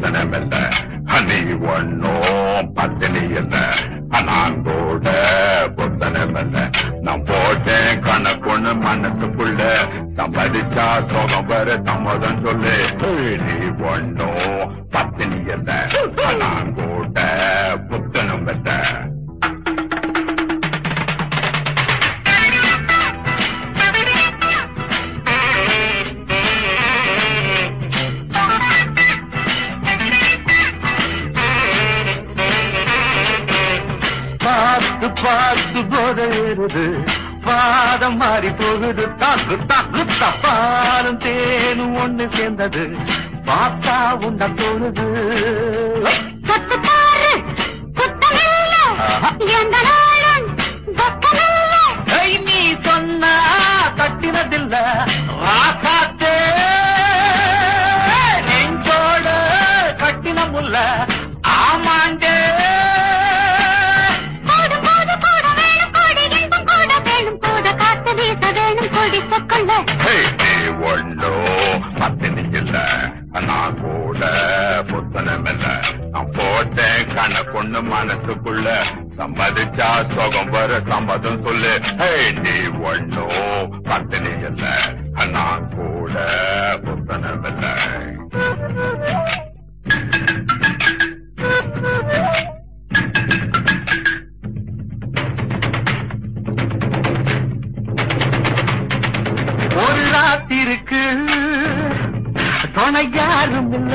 புத்தனமில்ல நீ ஒன்னும் பத்தினி இல்ல நான் கூட புத்தனமில்ல நான் போட்டேன் கணக்குன்னு மனசுக்குள்ள சம்பதிச்சா சோகம் வர சம்மதம் சொல்லு நீ ஒன்னும் பத்தினி இல்ல நான் கூட புத்தனம் இல்ல பார்த்து பார்த்து போத ஏறுது பாதம் மாறி போகுது தாக்கு தாக்கு தப்பாலும் தேனும் ஒண்ணு சேர்ந்தது பார்த்தா உண்ட தோணுது தொட்டு பாரு குத்தமில்ல எந்த நாளும் துக்கமில்ல ஐ, நீ சொன்னா தட்டினதில்ல ராசாத்தே நெஞ்சோட கட்டின முல்ல ஆமாண்டே கூட கூட கூட வேணும் கொடி இன்பம் கூட வேணும் கூட காத்து வீச வேணும் கொடி சொக்கொள்ள நீ ஒன்னும் பத்தினி இல்ல நான் கூட புத்தனம் இல்ல நான் போட்டேன் கணக்குன்னு மனசுக்குள்ள சம்மதிச்சா சோகம் வர சம்மதம் சொல்லு ஹே, நீ ஒன்னும் பத்தினி இல்ல நான் கூட புத்தனம் இல்ல ஒரு ராத்திருக்கு துணை யாரும் இல்ல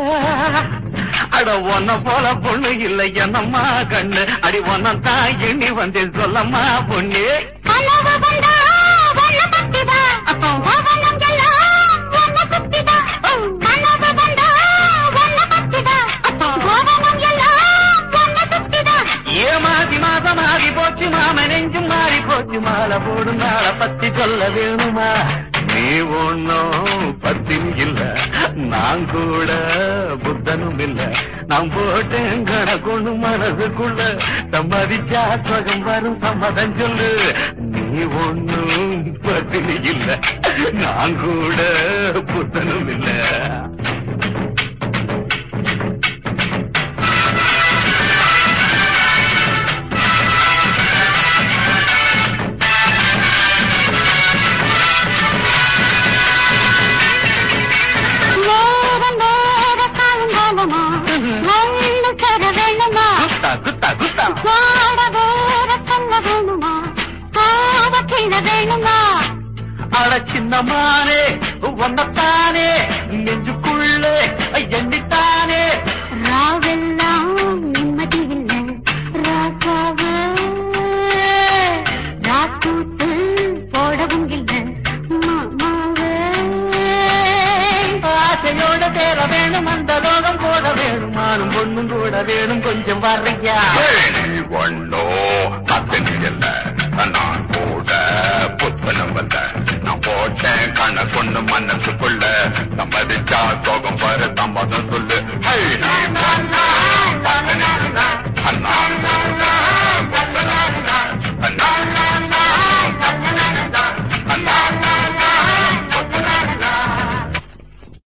அட ஒன்ன போல பொண்ணு இல்ல என்னம்மா கண்ணு அடி ஒன்ன தான் எண்ணி வந்தேன் சொல்லம்மா பொண்ணு கனவு வந்தா வண்ண பத்திதா கவனம் எல்லாம் வண்ண குத்திதா கனவு வந்தா வண்ண பத்திதா கவனம் எல்லாம் வண்ண குத்திதா ஏமாதி மாதம் ஆகி போச்சு மாம நெஞ்சும் மாறி போச்சு மாலை போடும் நாளை பத்தி சொல்ல வேணுமா நீ ஒன்னும் பத்தின் இல்ல நான் கூட புத்தனும் இல்ல நான் போட்டேன் கணக்கொண்டு மனசுக்குள்ள சம்மதிச்சா சுகம் வரும் சம்மதம் சொல்லு நீ ஒன்னும் பத்தினி இல்ல நான் கூட புத்தனும் இல்ல நேரம் நேர காலங்காலமா ஒண்ணு தர வேணுமா குத்தா குத்தா குத்தா வாட வேற சொல்ல வேணுமா காவ கிழ வேணுமா அட சின்னமானே ஒன்னத்தானே நெஞ்சுக்குள்ளே எண்ணித்தானே ராவெல்லாம் நிம்மதி இல்லை ராசாவு ராக்கூத்து போடவும் இல்லை மாமாவே ஆசையோட தேர வேணும் அந்த லோகம் கூட வேணும் மானும் பொண்ணும் கூட வேணும் கொஞ்சம் வர்றையா நீ ஒன்னும் பத்தினி இல்ல நான் கூட புத்தனம் இல்ல நான் போட்டேன் கணக்குன்னு மனசுக்குள்ள சம்மதிச்சா சோகம் வர சம்மதம்